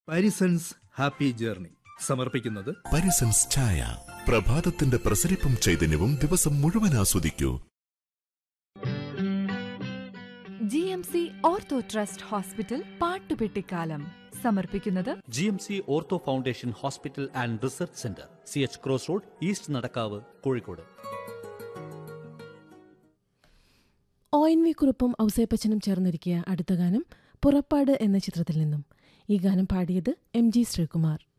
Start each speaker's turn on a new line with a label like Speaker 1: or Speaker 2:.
Speaker 1: Parisons happy journey സമർപ്പിക്കുന്നത്
Speaker 2: പരിസൻസ് ചായ പ്രഭാതത്തിന്റെ പ്രസരിപ്പും ചൈതന്യവും ദിവസം മുഴുവൻ ആസ്വദിക്കൂ
Speaker 3: G M C ortho trust hospital പാട്ടുപെട്ടിക്കാലം സമർപ്പിക്കുന്നത്
Speaker 4: G M C ortho foundation hospital and research centre C H cross road east Nadakkavu Kozhikode
Speaker 5: O N V കുറുപ്പും ഔസേപ്പച്ചനും ചേർന്നൊരുക്കിയ അടുത്ത ഗാനം പുറപ്പാട് എന്ന ചിത്രത്തിൽ നിന്നും ഈ ഗാനം പാടിയത് എം ജി ശ്രീകുമാർ